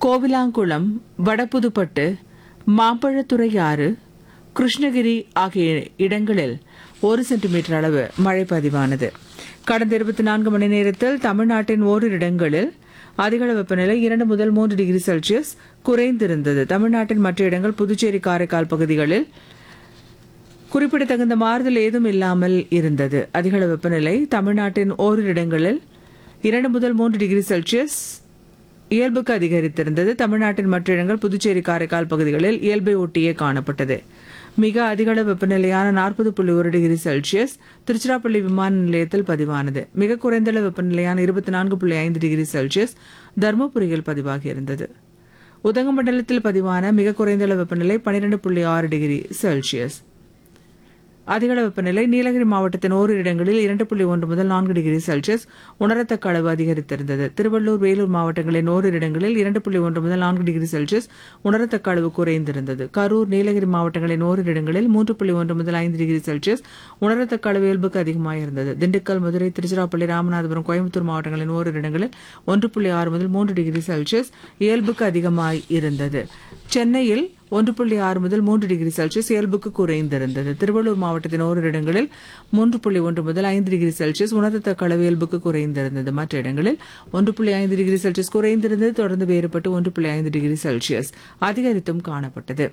கோவிலாங்குளம் வடபுதுப்பட்டு மாம்பழத்துறை ஆறு கிருஷ்ணகிரி ஆகிய இடங்களில் ஒரு சென்டிமீட்டர் அளவு மழை பதிவானது கடந்த இருபத்தி நான்கு மணி நேரத்தில் தமிழ்நாட்டின் ஓரிரு இடங்களில் அதிகள வெப்பநிலை இரண்டு முதல் மூன்று டிகிரி செல்சியஸ் குறைந்திருந்தது தமிழ்நாட்டின் மற்ற இடங்கள் புதுச்சேரி காரைக்கால் பகுதிகளில் குறிப்பிடத்தகுந்த மாறுதல் ஏதும் இல்லாமல் இருந்தது அதிகள வெப்பநிலை தமிழ்நாட்டின் ஓரிரு இடங்களில் இரண்டு முதல் மூன்று டிகிரி செல்சியஸ் இயல்புக்கு அதிகரித்திருந்தது தமிழ்நாட்டின் மற்ற இடங்கள் புதுச்சேரி காரைக்கால் பகுதிகளில் இயல்பை ஒட்டியே காணப்பட்டது மிக அதிகள வெப்பநிலையான நாற்பது புள்ளி ஒரு டிகிரி செல்சியஸ் திருச்சிராப்பள்ளி விமான நிலையத்தில் பதிவானது மிக குறைந்தளவு வெப்பநிலையான இருபத்தி நான்கு புள்ளி ஐந்து டிகிரி செல்சியஸ் தருமபுரியில் பதிவாகியிருந்தது உதகமண்டலத்தில் பதிவான மிக குறைந்தளவு வெப்பநிலை பனிரெண்டு புள்ளி ஆறு டிகிரி செல்சியஸ் அதிகள வெப்பநிலை நீலகிரி மாவட்டத்தின் ஓரிரு இடங்களில் இரண்டு புள்ளி ஒன்று முதல் நான்கு டிகிரி செல்சியஸ் உணரத்தக்க அளவு அதிகரித்திருந்தது திருவள்ளூர் வேலூர் மாவட்டங்களின் ஓரிரு இடங்களில் இரண்டு புள்ளி ஒன்று முதல் நான்கு டிகிரி செல்சியஸ் உணரத்தக்க அளவு குறைந்திருந்தது கரூர் நீலகிரி மாவட்டங்களின் ஓரிரு இடங்களில் மூன்று புள்ளி ஒன்று முதல் ஐந்து டிகிரி செல்சியஸ் உணரத்தக்க அளவு இயல்புக்கு அதிகமாக இருந்தது திண்டுக்கல் மதுரை திருச்சிராப்பள்ளி ராமநாதபுரம் கோயம்புத்தூர் மாவட்டங்களின் ஓரிரு இடங்களில் ஒன்று புள்ளி ஆறு முதல் மூன்று டிகிரி செல்சியஸ் இயல்புக்கு அதிகமாய் இருந்தது சென்னையில் ஒன்று புள்ளி ஆறு முதல் மூன்று டிகிரி செல்சியஸ் இயல்புக்கு குறைந்திருந்தது திருவள்ளூர் மாவட்டத்தின் ஓரிரு இடங்களில் மூன்று புள்ளி ஒன்று முதல் ஐந்து டிகிரி செல்சியஸ் உணர்த்தத்தக்க அளவு இயல்புக்கு குறைந்திருந்தது மற்ற இடங்களில் ஒன்று புள்ளி ஐந்து டிகிரி செல்சியஸ் குறைந்திருந்தது தொடர்ந்து வேறுபட்டு ஒன்று புள்ளி ஐந்து டிகிரி செல்சியஸ் அதிகரித்தும் காணப்பட்டது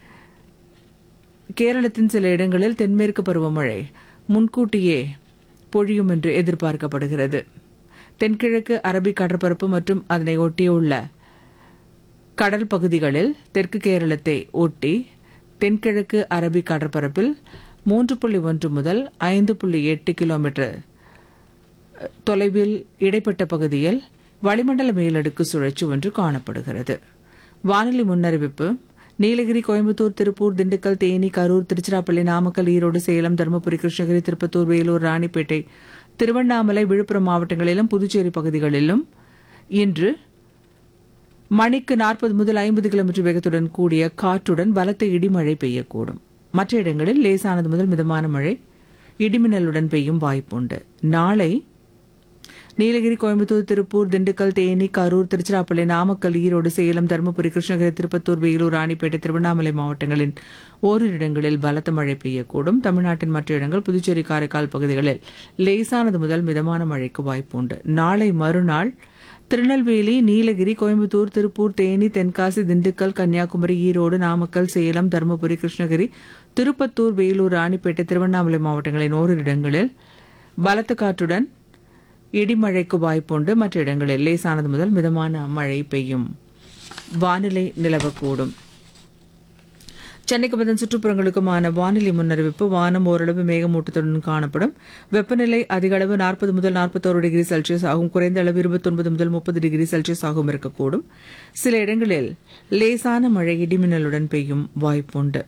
கேரளத்தின் சில இடங்களில் தென்மேற்கு பருவமழை முன்கூட்டியே பொழியும் என்று எதிர்பார்க்கப்படுகிறது தென்கிழக்கு அரபிக் கடற்பரப்பு மற்றும் அதனை ஒட்டியுள்ள கடல் பகுதிகளில் தெற்கு கேரளத்தை ஒட்டி தென்கிழக்கு அரபிக் கடற்பரப்பில் மூன்று புள்ளி ஒன்று முதல் ஐந்து புள்ளி எட்டு கிலோமீட்டர் தொலைவில் இடைப்பட்ட பகுதியில் வளிமண்டல மேலடுக்கு சுழற்சி ஒன்று காணப்படுகிறது வானிலை முன்னறிவிப்பு நீலகிரி கோயம்புத்தூர் திருப்பூர் திண்டுக்கல் தேனி கரூர் திருச்சிராப்பள்ளி நாமக்கல் ஈரோடு சேலம் தருமபுரி கிருஷ்ணகிரி திருப்பத்தூர் வேலூர் ராணிப்பேட்டை திருவண்ணாமலை விழுப்புரம் மாவட்டங்களிலும் புதுச்சேரி பகுதிகளிலும் இன்று மணிக்கு நாற்பது முதல் ஐம்பது கிலோமீட்டர் வேகத்துடன் கூடிய காற்றுடன் பலத்த இடிமழை பெய்யக்கூடும் மற்ற இடங்களில் லேசானது முதல் மிதமான மழை இடிமின்னலுடன் பெய்யும் வாய்ப்புண்டு நாளை நீலகிரி கோயம்புத்தூர் திருப்பூர் திண்டுக்கல் தேனி கரூர் திருச்சிராப்பள்ளி நாமக்கல் ஈரோடு சேலம் தருமபுரி கிருஷ்ணகிரி திருப்பத்தூர் வேலூர் ராணிப்பேட்டை திருவண்ணாமலை மாவட்டங்களின் ஓரிரு இடங்களில் பலத்த மழை பெய்யக்கூடும் தமிழ்நாட்டின் மற்ற இடங்கள் புதுச்சேரி காரைக்கால் பகுதிகளில் லேசானது முதல் மிதமான மழைக்கு வாய்ப்புண்டு நாளை மறுநாள் திருநெல்வேலி நீலகிரி கோயம்புத்தூர் திருப்பூர் தேனி தென்காசி திண்டுக்கல் கன்னியாகுமரி ஈரோடு நாமக்கல் சேலம் தருமபுரி கிருஷ்ணகிரி திருப்பத்தூர் வேலூர் ராணிப்பேட்டை திருவண்ணாமலை மாவட்டங்களின் ஓரிரு இடங்களில் பலத்த காற்றுடன் இடிமழைக்கு வாய்ப்புண்டு மற்ற இடங்களில் லேசானது முதல் மிதமான மழை பெய்யும் வானிலை நிலவக்கூடும் சென்னைக்கு வந்த சுற்றுப்புறங்களுக்குமான வானிலை முன்னறிவிப்பு வானம் ஓரளவு மேகமூட்டத்துடன் காணப்படும் வெப்பநிலை அதிக அளவு நாற்பது முதல் நாற்பத்தோரு டிகிரி செல்சியஸ் ஆகும் குறைந்த அளவு இருபத்தொன்பது முதல் முப்பது டிகிரி செல்சியஸ் ஆகும் இருக்கக்கூடும் சில இடங்களில் லேசான மழை இடிமின்னலுடன் பெய்யும் வாய்ப்புண்டு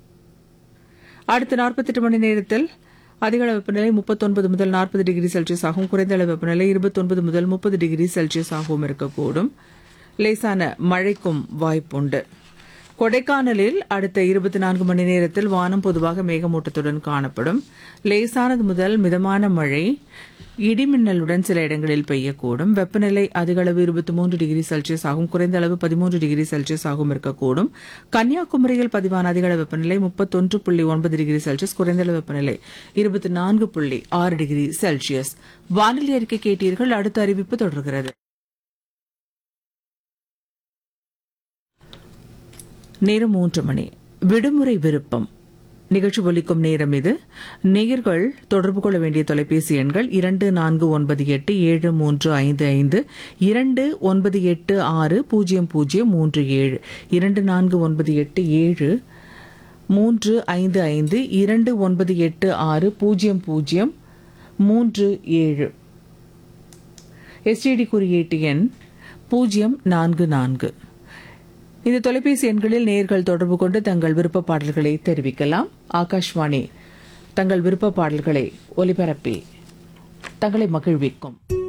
அடுத்த நாற்பத்தெட்டு மணி நேரத்தில் அதிக அளவு வெப்பநிலை முப்பத்தொன்பது முதல் நாற்பது டிகிரி செல்சியஸ் ஆகும் குறைந்த அளவு வெப்பநிலை இருபத்தொன்பது முதல் முப்பது டிகிரி செல்சியஸ் ஆகவும் இருக்கக்கூடும் லேசான மழைக்கும் வாய்ப்புண்டு கொடைக்கானலில் அடுத்த இருபத்தி நான்கு மணி நேரத்தில் வானம் பொதுவாக மேகமூட்டத்துடன் காணப்படும் லேசானது முதல் மிதமான மழை இடிமின்னலுடன் சில இடங்களில் பெய்யக்கூடும் வெப்பநிலை அதிக அளவு இருபத்தி மூன்று டிகிரி செல்சியஸ் ஆகும் குறைந்த அளவு பதிமூன்று டிகிரி செல்சியஸ் ஆகும் இருக்கக்கூடும் கன்னியாகுமரியில் பதிவான அதிக அளவு வெப்பநிலை முப்பத்தொன்று புள்ளி ஒன்பது டிகிரி செல்சியஸ் குறைந்த அளவு வெப்பநிலை இருபத்தி நான்கு புள்ளி ஆறு டிகிரி செல்சியஸ் வானிலை அறிக்கை கேட்டீர்கள் அடுத்த அறிவிப்பு தொடர்கிறது நேரம் மூன்று மணி விடுமுறை விருப்பம் நிகழ்ச்சி ஒலிக்கும் நேரம் இது நேயர்கள் தொடர்பு கொள்ள வேண்டிய தொலைபேசி எண்கள் இரண்டு நான்கு ஒன்பது எட்டு ஏழு மூன்று ஐந்து ஐந்து இரண்டு ஒன்பது எட்டு ஆறு பூஜ்ஜியம் பூஜ்ஜியம் மூன்று ஏழு இரண்டு நான்கு ஒன்பது எட்டு ஏழு மூன்று ஐந்து ஐந்து இரண்டு ஒன்பது எட்டு ஆறு பூஜ்ஜியம் பூஜ்ஜியம் மூன்று ஏழு எஸ்டிடி குறியீட்டு எண் பூஜ்ஜியம் நான்கு நான்கு இந்த தொலைபேசி எண்களில் நேர்கள் தொடர்பு கொண்டு தங்கள் விருப்ப பாடல்களை தெரிவிக்கலாம் ஆகாஷ்வாணி தங்கள் விருப்ப பாடல்களை ஒலிபரப்பி தங்களை மகிழ்விக்கும்